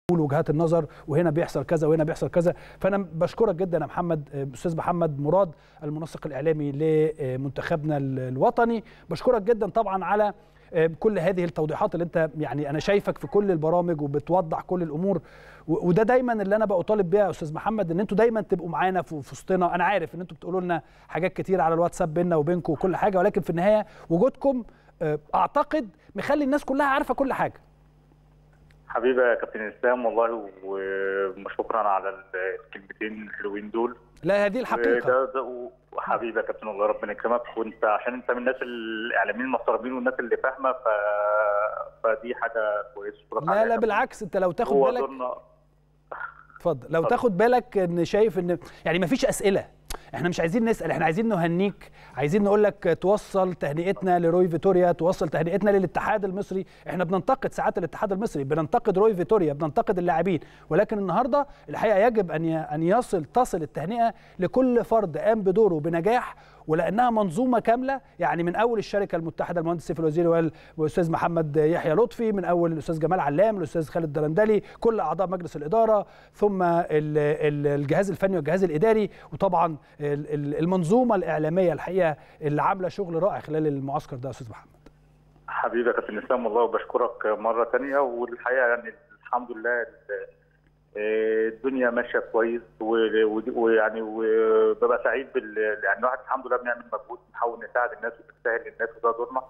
وجهات النظر وهنا بيحصل كذا وهنا بيحصل كذا فانا بشكرك جدا يا محمد استاذ محمد مراد المنسق الاعلامي لمنتخبنا الوطني بشكرك جدا طبعا على كل هذه التوضيحات اللي انت يعني انا شايفك في كل البرامج وبتوضح كل الامور وده دايما اللي انا بطالب بيها يا استاذ محمد ان انتوا دايما تبقوا معانا في وسطنا انا عارف ان انتوا بتقولوا لنا حاجات كتير على الواتساب بيننا وبينكم وكل حاجه ولكن في النهايه وجودكم اعتقد مخلي الناس كلها عارفه كل حاجه حبيبي يا كابتن اسلام والله وشكرا على الكلمتين الحلوين دول لا هذه الحقيقه ده ده وحبيبي يا كابتن الله ربنا يكرمك وانت عشان انت من الناس الاعلاميين المحترمين والناس اللي فاهمه ف... فدي حاجه كويسه لا لا بالعكس انت لو تاخد بالك اتفضل لو تاخد بالك ان شايف ان يعني ما فيش اسئله احنا مش عايزين نسال احنا عايزين نهنيك عايزين نقول لك توصل تهنئتنا لروي فيتوريا توصل تهنئتنا للاتحاد المصري احنا بننتقد ساعات الاتحاد المصري بننتقد روي فيتوريا بننتقد اللاعبين ولكن النهارده الحقيقه يجب ان ان يصل تصل التهنئه لكل فرد قام بدوره بنجاح ولانها منظومه كامله يعني من اول الشركه المتحده المهندس سيف الوزير والاستاذ محمد يحيى لطفي من اول الاستاذ جمال علام الاستاذ خالد درندلي كل اعضاء مجلس الاداره ثم الجهاز الفني والجهاز الاداري وطبعا المنظومه الاعلاميه الحقيقه اللي عامله شغل رائع خلال المعسكر ده يا استاذ محمد حبيبي يا كابتن اسلام والله وبشكرك مره ثانيه والحقيقه يعني الحمد لله الدنيا ماشيه كويس ويعني وببقى سعيد بال يعني الواحد الحمد لله بنعمل مجهود بنحاول نساعد الناس ونسهل للناس وده دورنا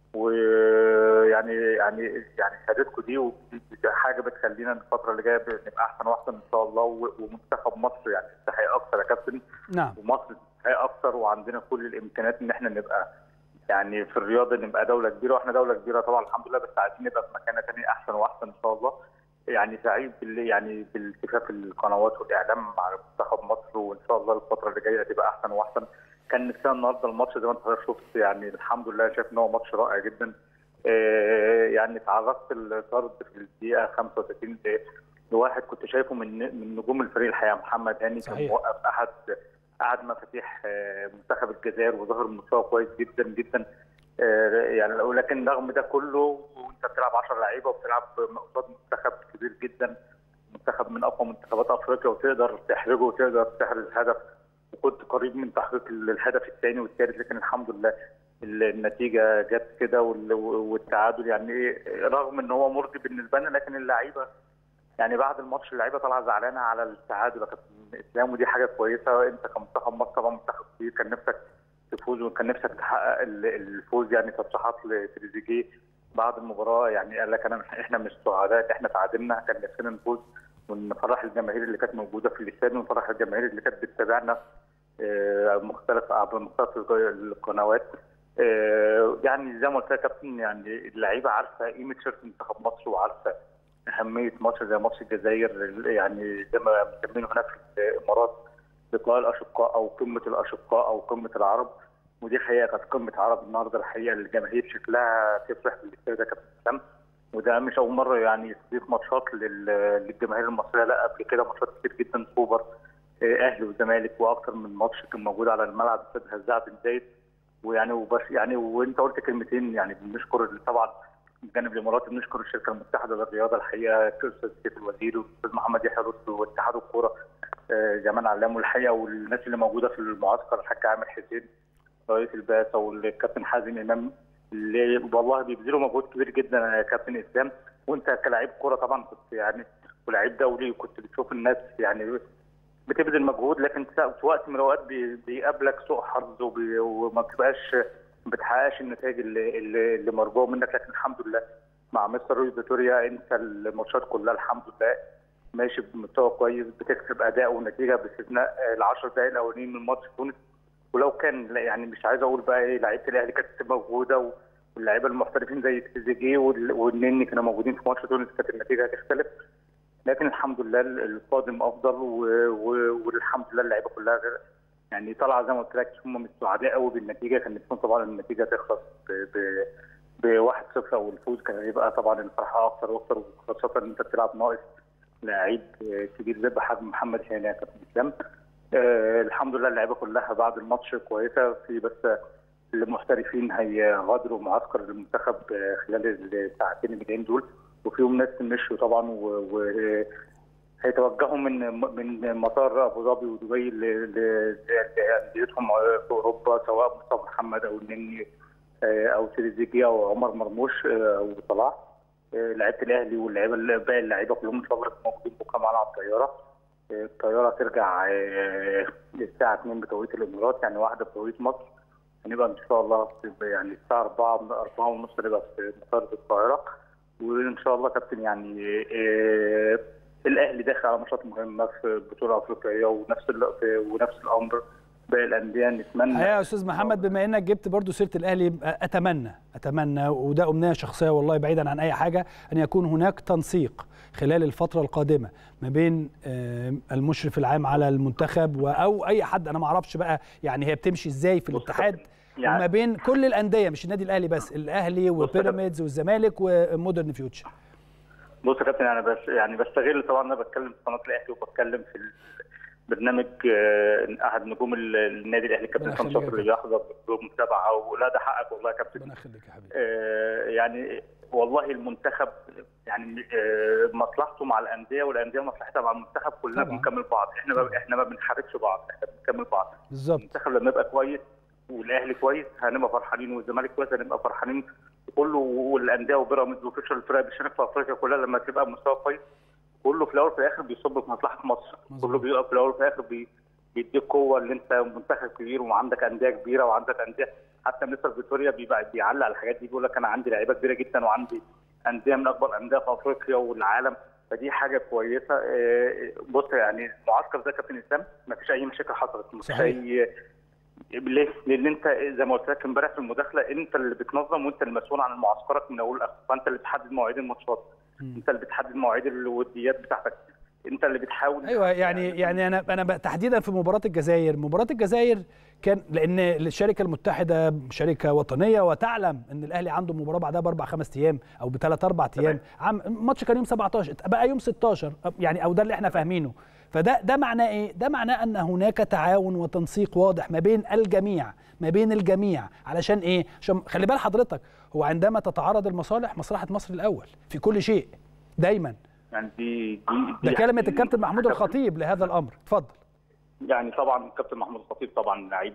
ويعني يعني يعني شهادتكم دي ودي حاجه بتخلينا الفتره اللي جايه نبقى احسن واحسن ان شاء الله ومنتخب مصر يعني يستحق اكثر يا كابتن نعم ومصر تستحق اكثر وعندنا كل الامكانيات ان احنا نبقى يعني في الرياضه نبقى دوله كبيره واحنا دوله كبيره طبعا الحمد لله بس عايزين نبقى في مكانه ثانيه احسن واحسن ان شاء الله يعني سعيد بال يعني بالالتفاف القنوات والاعلام مع منتخب مصر وان شاء الله الفتره اللي جايه تبقى احسن واحسن كان نفسنا النهارده الماتش زي ما انت شفت يعني الحمد لله شايف ان هو ماتش رائع جدا آه يعني تعرضت لطرد في الدقيقه 35 لواحد كنت شايفه من من نجوم الفريق الحقيقه محمد هاني كان موقف احد احد مفاتيح منتخب الجزائر وظهر مستوى كويس جدا جدا يعني لكن رغم ده كله وانت بتلعب 10 لعيبه وبتلعب قصاد منتخب كبير جدا منتخب من اقوى منتخبات افريقيا وتقدر تحرجه وتقدر تحرز هدف وكنت قريب من تحقيق الهدف الثاني والثالث لكن الحمد لله النتيجه جت كده والتعادل يعني ايه رغم ان هو مرضي بالنسبه لنا لكن اللعيبه يعني بعد الماتش اللعيبه طالعه زعلانه على التعادل يا كابتن اسلام ودي حاجه كويسه انت كمنتخب مصر طبعا منتخب كبير كان نفسك تفوز وكان نفسك تحقق الفوز يعني تصريحات لتريزيجيه بعد المباراه يعني قال لك انا احنا مش سعداء احنا تعادلنا كان نفسنا نفوز ونفرح الجماهير اللي كانت موجوده في الاستاد ونفرح الجماهير اللي كانت بتتابعنا مختلف عبر مختلف القنوات يعني زي ما قلت لك يا كابتن يعني اللعيبه عارفه قيمه شركه منتخب مصر وعارفه اهميه ماتش زي ماتش الجزائر يعني زي ما مسمينه هناك في الامارات لقاء الاشقاء او قمه الاشقاء او قمه العرب ودي حقيقه كانت قمه عرب النهارده الحقيقه الجماهير شكلها تفرح بالاستاد ده كابتن اسلام وده مش اول مره يعني يستضيف ماتشات للجماهير المصريه لا قبل كده ماتشات كتير جدا سوبر اهلي وزمالك واكثر من ماتش كان موجود على الملعب استاد هزاع بن زايد ويعني وبس يعني وانت قلت كلمتين يعني بنشكر طبعا الجانب الاماراتي بنشكر الشركه المتحده للرياضه الحقيقه الاستاذ سيف الوزير والاستاذ محمد يحيى رشد واتحاد الكوره جمال علام والحقيقه والناس اللي موجوده في المعسكر الحاج عامر حسين رئيس البعثه والكابتن حازم امام اللي والله بيبذلوا مجهود كبير جدا يا كابتن اسلام وانت كلاعب كوره طبعا كنت يعني ولاعيب دولي كنت بتشوف الناس يعني بتبذل مجهود لكن في وقت من الاوقات بيقابلك سوء حظ وما بتبقاش ما بتحققش النتائج اللي اللي, اللي مرجوه منك لكن الحمد لله مع مستر روي فيتوريا انت الماتشات كلها الحمد لله ماشي بمستوى كويس بتكسب اداء ونتيجه باستثناء ال 10 دقائق الاولانيين من ماتش تونس ولو كان يعني مش عايز اقول بقى ايه لعيبه الاهلي كانت موجوده واللعيبه المحترفين زي تريزيجيه والنني كانوا موجودين في ماتش تونس كانت النتيجه هتختلف لكن الحمد لله القادم افضل والحمد لله اللعيبه كلها يعني طالعه زي ما قلت لك هم مش سعداء قوي بالنتيجه كان نفسهم طبعا النتيجه تخلص ب 1-0 او الفوز كان هيبقى طبعا الفرحه اكثر واكثر وخاصه ان انت بتلعب ناقص لعيب كبير زي بحجم محمد هاني يا كابتن اسلام آه الحمد لله اللعيبه كلها بعد الماتش كويسه في بس المحترفين هيغادروا معسكر المنتخب خلال الساعتين اللي جايين دول وفيهم ناس مشوا طبعا و هيتوجهوا من من مطار ابو ظبي ودبي لانديتهم في اوروبا سواء مصطفى محمد او النني او تريزيجيه او عمر مرموش او صلاح لعيبه الاهلي واللعيبه باقي اللعيبه كلهم ان شاء الله موجودين بكره معانا على الطياره الطياره ترجع الساعه 2 بتوقيت الامارات يعني واحده بتوقيت مصر هنبقى ان شاء الله يعني الساعه 4 4 ونص نبقى في مطار القاهره وان شاء الله كابتن يعني إيه الاهلي داخل على نشاط مهم في البطوله الافريقيه ونفس ونفس الامر باقي الانديه نتمنى يا استاذ محمد بما انك جبت برضو سيره الاهلي اتمنى اتمنى وده امنيه شخصيه والله بعيدا عن اي حاجه ان يكون هناك تنسيق خلال الفتره القادمه ما بين المشرف العام على المنتخب او اي حد انا ما اعرفش بقى يعني هي بتمشي ازاي في الاتحاد يعني وما بين كل الانديه مش النادي الاهلي بس الاهلي وبيراميدز والزمالك ومودرن فيوتشر بص يا كابتن انا بس يعني بستغل طبعا انا بتكلم في قناه الاهلي وبتكلم في برنامج احد نجوم النادي الاهلي كابتن حسام شاطر اللي بيحضر متابعه ولا ده حقك والله يا كابتن ربنا يخليك يا حبيبي آه يعني والله المنتخب يعني آه مصلحته مع الانديه والانديه مصلحتها مع المنتخب كلنا بنكمل بعض احنا ما احنا ما بنحاربش بعض احنا بنكمل بعض بالظبط المنتخب لما يبقى كويس والاهلي كويس هنبقى فرحانين والزمالك كويس هنبقى فرحانين كله والانديه وبيراميدز وفيشر الفرق بتشارك في افريقيا كلها لما تبقى مستوى كويس كله في الاول وفي الاخر بيصب في مصلحه مصر مزبوط. كله بيبقى في الاول وفي الاخر بي... بيديك قوه اللي انت منتخب كبير وعندك انديه كبيره وعندك انديه حتى مستر فيتوريا بيبقى بيعلق على الحاجات دي بيقول لك انا عندي لعيبه كبيره جدا وعندي انديه من اكبر انديه في افريقيا والعالم فدي حاجه كويسه بص يعني المعسكر ده كابتن اسلام ما فيش اي مشاكل حصلت ما فيش اي ليه؟ لان انت زي ما قلت لك امبارح في المداخله انت اللي بتنظم وانت المسؤول عن معسكرك من اول لاخر فانت اللي بتحدد مواعيد الماتشات انت اللي بتحدد مواعيد الوديات بتاعتك انت اللي بتحاول ايوه يعني يعني انا انا تحديدا في مباراه الجزائر مباراه الجزائر كان لان الشركه المتحده شركه وطنيه وتعلم ان الاهلي عنده مباراه بعدها باربع خمس ايام او بثلاث اربع ايام عم الماتش كان يوم 17 بقى يوم 16 يعني او ده اللي احنا فاهمينه فده ده معناه ايه؟ ده معناه ان هناك تعاون وتنسيق واضح ما بين الجميع ما بين الجميع علشان ايه؟ عشان خلي بال حضرتك هو عندما تتعارض المصالح مصلحه مصر الاول في كل شيء دايما يعني دي دي, دي ده كلمه الكابتن محمود الخطيب لهذا الامر اتفضل يعني طبعا الكابتن محمود الخطيب طبعا لعيب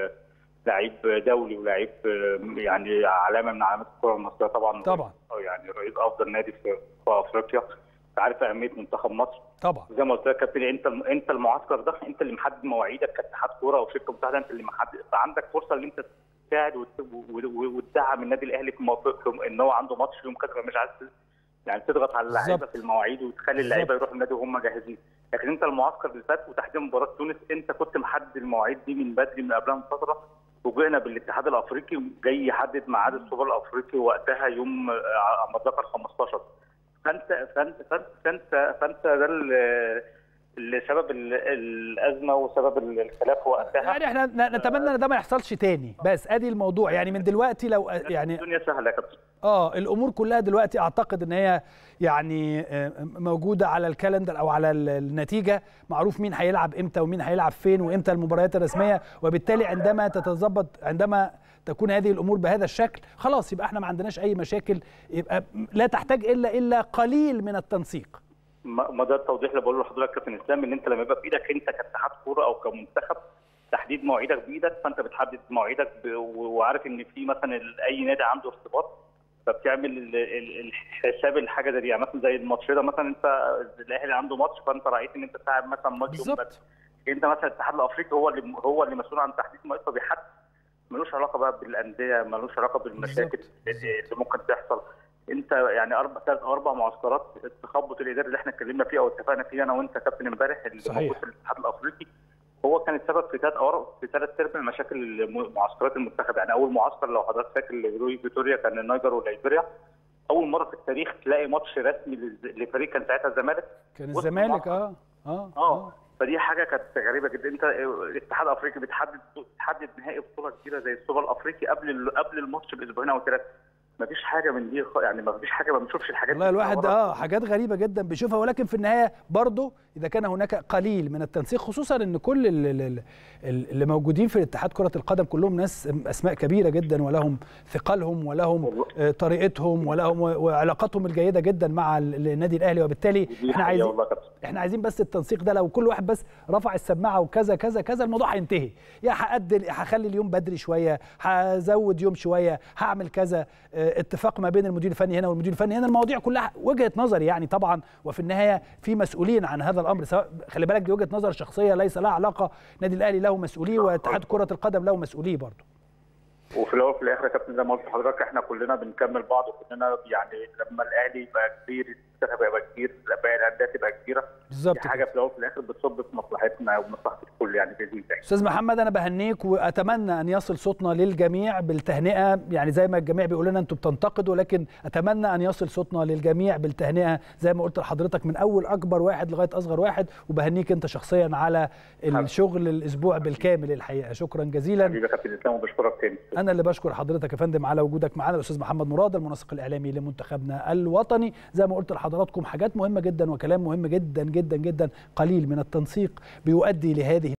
لعيب دولي ولعيب يعني علامه من علامات الكره المصريه طبعا طبعا يعني رئيس افضل نادي في, في افريقيا عارف اهميه منتخب مصر طبعا زي ما قلت لك كابتن انت انت المعسكر ده انت اللي محدد مواعيدك كاتحاد كوره او شركه متحده انت اللي محدد فعندك فرصه ان انت تساعد وتدعم النادي الاهلي في موقف ان هو عنده ماتش يوم كذا مش عايز يعني تضغط على اللعيبه في المواعيد وتخلي اللعيبه يروحوا النادي وهم جاهزين لكن انت المعسكر اللي فات وتحديدا مباراه تونس انت كنت محدد المواعيد دي من بدري من قبلها بفتره فوجئنا بالاتحاد الافريقي جاي يحدد ميعاد السوبر الافريقي وقتها يوم ما اتذكر 15 فانت فانت فانت فانت, فانت ده اللي سبب الازمه وسبب الخلاف وقتها يعني احنا نتمنى ان ده ما يحصلش تاني بس ادي الموضوع يعني من دلوقتي لو يعني الدنيا سهله يا كابتن اه الامور كلها دلوقتي اعتقد ان هي يعني موجوده على الكالندر او على النتيجه معروف مين هيلعب امتى ومين هيلعب فين وامتى المباريات الرسميه وبالتالي عندما تتظبط عندما تكون هذه الامور بهذا الشكل خلاص يبقى احنا ما عندناش اي مشاكل يبقى لا تحتاج الا الا قليل من التنسيق ما ده التوضيح اللي بقوله لحضرتك كابتن اسلام ان انت لما يبقى في ايدك انت كاتحاد كوره او كمنتخب تحديد مواعيدك بايدك فانت بتحدد مواعيدك وعارف ان في مثلا اي نادي عنده ارتباط فبتعمل الحساب الحاجه دي يعني مثلا زي الماتش ده مثلا انت الاهلي عنده ماتش فانت رايت ان انت تلعب مثلا ماتش يوم بس انت مثلا الاتحاد الافريقي هو اللي هو اللي مسؤول عن تحديد مواعيد فبيحدد ملوش علاقه بقى بالانديه ملوش علاقه بالمشاكل اللي ممكن تحصل انت يعني اربع ثلاث او اربع معسكرات التخبط الاداري اللي احنا اتكلمنا فيه او اتفقنا فيه انا وانت كابتن امبارح اللي موجود في الاتحاد الافريقي هو كان السبب في ثلاث أو في ثلاث ارباع مشاكل معسكرات المنتخب يعني اول معسكر لو حضرتك فاكر لروي فيتوريا كان النيجر وليبيريا اول مره في التاريخ تلاقي ماتش رسمي لفريق كان ساعتها الزمالك كان الزمالك اه اه اه فدي حاجه كانت غريبه جدا انت الاتحاد الافريقي بتحدد بتحدد نهائي بطوله كبيره زي السوبر الافريقي قبل قبل الماتش باسبوعين او ثلاثه ما فيش حاجه من دي يعني ما فيش حاجه ما بنشوفش الحاجات والله الواحد اه حاجات غريبه جدا بيشوفها ولكن في النهايه برضه اذا كان هناك قليل من التنسيق خصوصا ان كل اللي, اللي موجودين في الاتحاد كره القدم كلهم ناس اسماء كبيره جدا ولهم ثقلهم ولهم طريقتهم ولهم وعلاقاتهم الجيده جدا مع النادي الاهلي وبالتالي احنا عايزين احنا عايزين بس التنسيق ده لو كل واحد بس رفع السماعه وكذا كذا كذا الموضوع هينتهي يا هقدر هخلي اليوم بدري شويه هزود يوم شويه هعمل كذا اتفاق ما بين المدير الفني هنا والمدير الفني هنا المواضيع كلها وجهه نظري يعني طبعا وفي النهايه في مسؤولين عن هذا الامر سواء خلي بالك دي وجهه نظر شخصيه ليس لها علاقه النادي الاهلي له مسؤوليه واتحاد كره القدم له مسؤوليه برضه وفي الاول وفي الاخر يا كابتن زي ما قلت لحضرتك احنا كلنا بنكمل بعض وكلنا يعني لما الاهلي يبقى كبير المنتخب يبقى كبير باقي الانديه تبقى كبيره بالظبط حاجه في الاول وفي الاخر بتصب في مصلحتنا ومصلحه الكل يعني باذن الله استاذ محمد انا بهنيك واتمنى ان يصل صوتنا للجميع بالتهنئه يعني زي ما الجميع بيقول لنا انتم بتنتقدوا لكن اتمنى ان يصل صوتنا للجميع بالتهنئه زي ما قلت لحضرتك من اول اكبر واحد لغايه اصغر واحد وبهنيك انت شخصيا على الشغل الاسبوع بالكامل الحقيقه شكرا جزيلا حبيبي يا كابتن اسلام وبشكرك تاني انا اللي بشكر حضرتك يا فندم على وجودك معانا الاستاذ محمد مراد المنسق الاعلامي لمنتخبنا الوطني زي ما قلت لحضراتكم حاجات مهمه جدا وكلام مهم جدا جدا جدا قليل من التنسيق بيؤدي لهذه